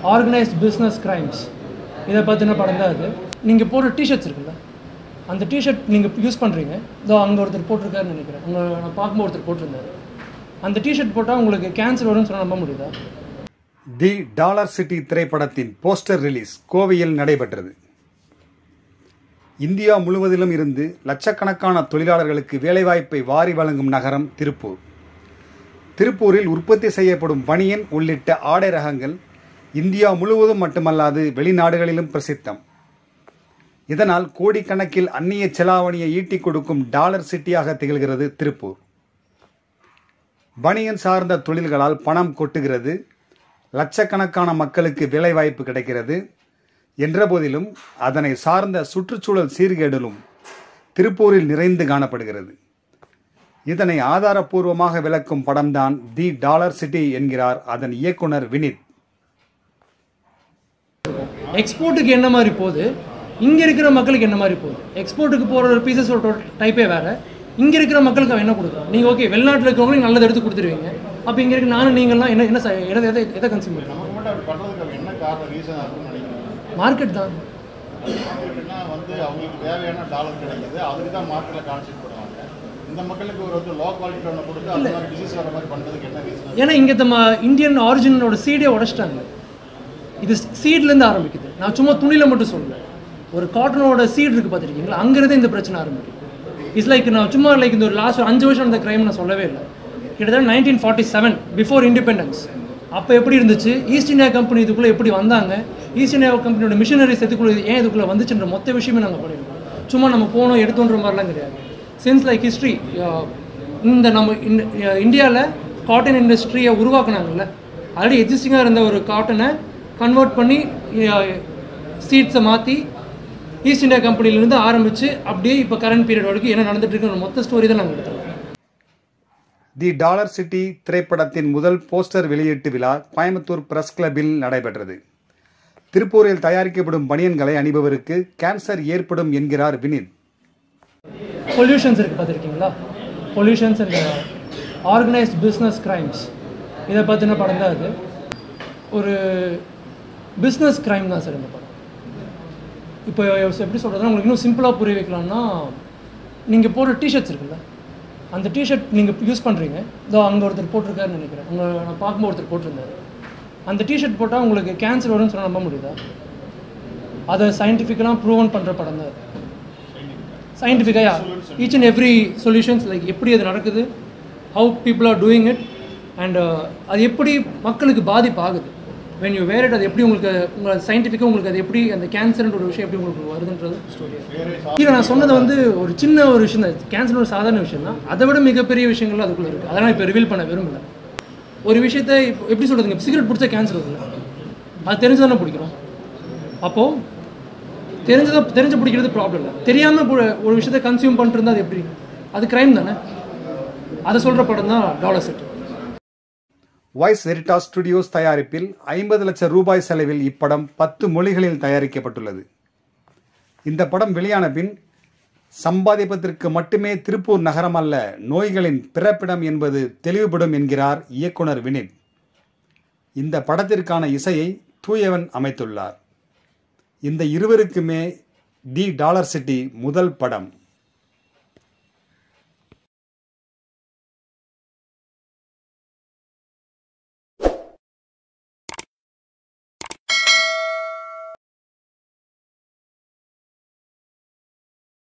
organised business crimes இதை பற்றின படம் தான் அது நீங்கள் போடுற டிஷர்ட்ஸ் இருக்குல்ல அந்த டிஷர்ட் நீங்கள் யூஸ் பண்ணுறீங்க இதோ அங்கே ஒருத்தர் போட்டிருக்காருன்னு நினைக்கிறேன் உங்களை நான் பார்க்கும்போது ஒருத்தர் போட்டிருந்தாரு அந்த டிஷர்ட் போட்டால் உங்களுக்கு கேன்சர் வரும்னு சொன்னால் நம்ப முடியுதா தி டாலர் சிட்டி திரைப்படத்தின் போஸ்டர் ரிலீஸ் கோவையில் நடைபெற்றது இந்தியா முழுவதிலும் இருந்து லட்சக்கணக்கான தொழிலாளர்களுக்கு வேலைவாய்ப்பை வாரி வழங்கும் நகரம் திருப்பூர் திருப்பூரில் உற்பத்தி செய்யப்படும் பனியன் உள்ளிட்ட ஆடை ரகங்கள் இந்தியா முழுவதும் மட்டுமல்லாது வெளிநாடுகளிலும் பிரசித்தம் இதனால் கோடிக்கணக்கில் அந்நிய செலாவணியை ஈட்டிக் கொடுக்கும் டாலர் சிட்டியாக திகழ்கிறது திருப்பூர் பனியன் சார்ந்த தொழில்களால் பணம் கொட்டுகிறது லட்சக்கணக்கான மக்களுக்கு வேலைவாய்ப்பு கிடைக்கிறது என்றபோதிலும் அதனை சார்ந்த சுற்றுச்சூழல் சீர்கேடலும் திருப்பூரில் நிறைந்து காணப்படுகிறது இதனை ஆதாரப்பூர்வமாக விளக்கும் படம்தான் தி டாலர் சிட்டி என்கிறார் அதன் இயக்குனர் வினித் எக்ஸ்போர்ட்டுக்கு என்ன மாதிரி போகுது இங்கே இருக்கிற மக்களுக்கு என்ன மாதிரி போகுது எக்ஸ்போர்ட்டுக்கு போகிற ஒரு பீசஸோட டைப்பே வேறு இங்கே இருக்கிற மக்களுக்கு அவன் என்ன கொடுக்குறான் நீங்கள் ஓகே வெளிநாட்டில் இருக்கிறவங்களுக்கு நல்லதை எடுத்து கொடுத்துருவீங்க அப்போ இங்கே இருக்க நானும் நீங்கள்லாம் என்ன என்ன ச- எதை எதை எதை கன்சியூம் பண்ணுறோம் நமக்கு மட்டும் அப்படி பண்ணுறதுக்கு அவங்க என்ன காரணம் ரீசனாக இருக்கும்னு நினைக்கிறேன் மார்க்கெட் தான் மார்க்கெட்னா வந்து அவங்களுக்கு தேவையான டாலர் கிடைக்குது அதுக்கு தான் மார்க்கெட்டில் கான்சென்ட் பண்ணுவாங்க இந்த மக்களுக்கு ஒரு வந்து லோ குவாலிட்டி ஒன்று கொடுத்து அந்த மாதிரி டிசீஸ் வர மாதிரி பண்ணுறதுக்கு என்ன ரீசன் ஏன்னா இங்கே நம்ம இந்தியன் ஆரிஜினோட சீடே உடச்சிட்டாங்க இது சீட்லேருந்து ஆரம்பிக்குது நான் சும்மா துணியில் மட்டும் சொல்லல ஒரு காட்டனோட சீட் இருக்குது பார்த்துருக்கீங்களா அங்கேருந்து இந்த பிரச்சனை ஆரம்பிக்குது இட்ஸ் லைக் நான் சும்மா லைக் இந்த ஒரு லாஸ்ட் ஒரு அஞ்சு வருஷம் அந்த கிரைம் நான் சொல்லவே இல்லை கிட்டத்தட்ட nineteen forty seven before independence அப்போ எப்படி இருந்துச்சு ஈஸ்ட் இந்தியா கம்பெனி இதுக்குள்ளே எப்படி வந்தாங்க ஈஸ்ட் இந்தியா கம்பெனியோட மிஷினரிஸ் எதுக்குள்ளே ஏன் இதுக்குள்ளே வந்துச்சுன்ற மொத்த விஷயமே நாங்கள் பண்ணியிருக்கோம் சும்மா நம்ம போனோம் எடுத்தோன்ற மாதிரிலாம் கிடையாது சின்ஸ் லைக் ஹிஸ்ட்ரி இந்த நம்ம இந்தியாவில் காட்டன் இண்டஸ்ட்ரியை உருவாக்குனாங்கல்ல ஆல்ரெடி எக்ஸிஸ்டிங்காக இருந்த ஒரு காட்டனை கன்வெர்ட் பண்ணி சீட்ஸை மாற்றி ஈஸ்ட் இந்தியா கம்பெனிலேருந்து ஆரம்பித்து அப்படியே இப்போ கரண்ட் பீரியட் வரைக்கும் என்ன நடந்துட்டு இருக்குன்ற மொத்த ஸ்டோரி தான் நாங்கள் எடுத்துருக்கோம் தி டாலர் சிட்டி திரைப்படத்தின் முதல் போஸ்டர் வெளியீட்டு விழா கோயம்புத்தூர் பிரஸ் கிளப்பில் நடைபெற்றது திருப்பூரில் தயாரிக்கப்படும் பனியன்களை அணிபவருக்கு கேன்சர் ஏற்படும் என்கிறார் வினித் பொல்யூஷன்ஸ் இருக்குது பார்த்துருக்கீங்களா pollutions and organised business crimes இதை பற்றின படம் தான் அது ஒரு பிஸ்னஸ் கிரைம் தான் சார் இந்த படம் இப்போ எப்படி சொல்கிறதுனா உங்களுக்கு இன்னும் சிம்பிளாக புரிய வைக்கலாம்னா நீங்கள் போடுற டிஷர்ட்ஸ் இருக்குல்ல அந்த டிஷர்ட் நீங்கள் யூஸ் பண்ணுறீங்க இதோ அங்கே ஒருத்தர் போட்டிருக்காருன்னு நினைக்கிறேன் உங்களை நான் பார்க்கும்போது ஒருத்தர் போட்டிருந்தாரு அந்த டிஷர்ட் போட்டால் உங்களுக்கு கேன்சர் வரும்னு சொன்னால் நம்ப முடியுதா அதை சயின்டிஃபிக்கலாக ப்ரூவன் பண்ணுற படம் தான் அது சயின்டிஃபிக்காக each and every solutions like எப்படி அது நடக்குது how people are doing it and அது எப்படி மக்களுக்கு பாதிப்பு ஆகுது வென் யூ வேர் இட் அது எப்படி உங்களுக்கு உங்கள் சயின்டிஃபிக்காக உங்களுக்கு அது எப்படி அந்த கேன்சர்ன்ற ஒரு விஷயம் எப்படி உங்களுக்கு வருதுன்றது ஸ்டோரி இல்லை நான் சொன்னது வந்து ஒரு சின்ன ஒரு விஷயம் தான் கேன்சர் ஒரு சாதாரண விஷயம் தான் அதை விட மிகப்பெரிய விஷயங்கள் அதுக்குள்ளே இருக்குது அதெல்லாம் இப்போ ரிவீல் பண்ண விரும்பல ஒரு விஷயத்தை இப்போ எப்படி சொல்கிறதுங்க சிகரெட் பிடிச்சா கேன்சர் வருது அது தெரிஞ்சு தானே பிடிக்கிறோம் அப்போது தெரிஞ்சதை தெரிஞ்சு பிடிக்கிறது ப்ராப்ளம் இல்லை தெரியாமல் ஒரு விஷயத்தை கன்சியூம் பண்ணிட்டு இருந்தா அது எப்படி அது கிரைம் தானே அதை சொல்கிற படம் தான் dollar set voice Veritta studios தயாரிப்பில் ஐம்பது லட்சம் ரூபாய் செலவில் இப்படம் பத்து மொழிகளில் தயாரிக்கப்பட்டுள்ளது இந்த படம் வெளியான பின் சம்பாதிப்பதற்கு மட்டுமே திருப்பூர் நகரம் அல்ல நோய்களின் பிறப்பிடம் என்பது தெளிவுபடும் என்கிறார் இயக்குனர் வினித் இந்த படத்திற்கான இசையை தூயவன் அமைத்துள்ளார் இந்த இருவருக்குமே தி டாலர் சிட்டி முதல் படம்